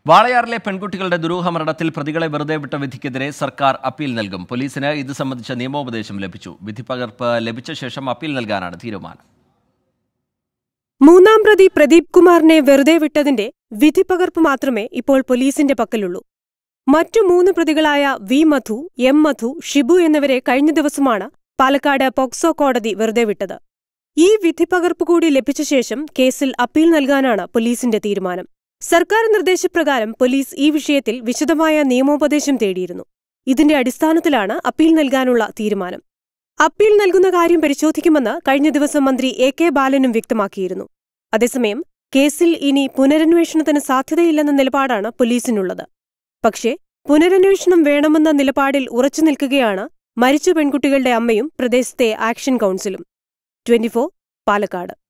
വാളയാറിലെ പെൺകുട്ടികളുടെ ദുരൂഹ മരണത്തിൽ പ്രതികളെ വെറുതെ വിട്ട വിധിക്കെതിരെ സർക്കാർ അപ്പീൽ നൽകും പോലീസിന് ഇത് സംബന്ധിച്ച നിയമോപദേശം ലഭിച്ചു വിധി പകർപ്പ് ലഭിച്ച ശേഷം അപ്പീൽ നൽകാനാണ് തീരുമാനം മൂന്നാം പ്രതി പ്രദീപ് കുമാറിനെ വെറുതെ വിട്ടതിന്റെ വിധിപ്പകർപ്പ് മാത്രമേ ഇപ്പോൾ പോലീസിന്റെ പക്കലുള്ളൂ മറ്റു മൂന്ന് പ്രതികളായ വി മധു എം മധു ഷിബു എന്നിവരെ കഴിഞ്ഞ ദിവസമാണ് പാലക്കാട് പോക്സോ കോടതി വെറുതെ വിട്ടത് ഈ വിധിപ്പകർപ്പ് കൂടി ലഭിച്ച ശേഷം കേസിൽ അപ്പീൽ നൽകാനാണ് പോലീസിന്റെ തീരുമാനം സർക്കാർ നിർദ്ദേശപ്രകാരം പോലീസ് ഈ വിഷയത്തിൽ വിശദമായ നിയമോപദേശം തേടിയിരുന്നു ഇതിന്റെ അടിസ്ഥാനത്തിലാണ് അപ്പീൽ നൽകാനുള്ള തീരുമാനം അപ്പീൽ നൽകുന്ന കാര്യം പരിശോധിക്കുമെന്ന് കഴിഞ്ഞ ദിവസം മന്ത്രി എ കെ ബാലനും വ്യക്തമാക്കിയിരുന്നു അതേസമയം കേസിൽ ഇനി പുനരന്വേഷണത്തിന് സാധ്യതയില്ലെന്ന നിലപാടാണ് പോലീസിനുള്ളത് പക്ഷേ പുനരന്വേഷണം വേണമെന്ന നിലപാടിൽ ഉറച്ചു നിൽക്കുകയാണ് മരിച്ച പെൺകുട്ടികളുടെ അമ്മയും പ്രദേശത്തെ ആക്ഷൻ കൗൺസിലും ട്വന്റിഫോർ പാലക്കാട്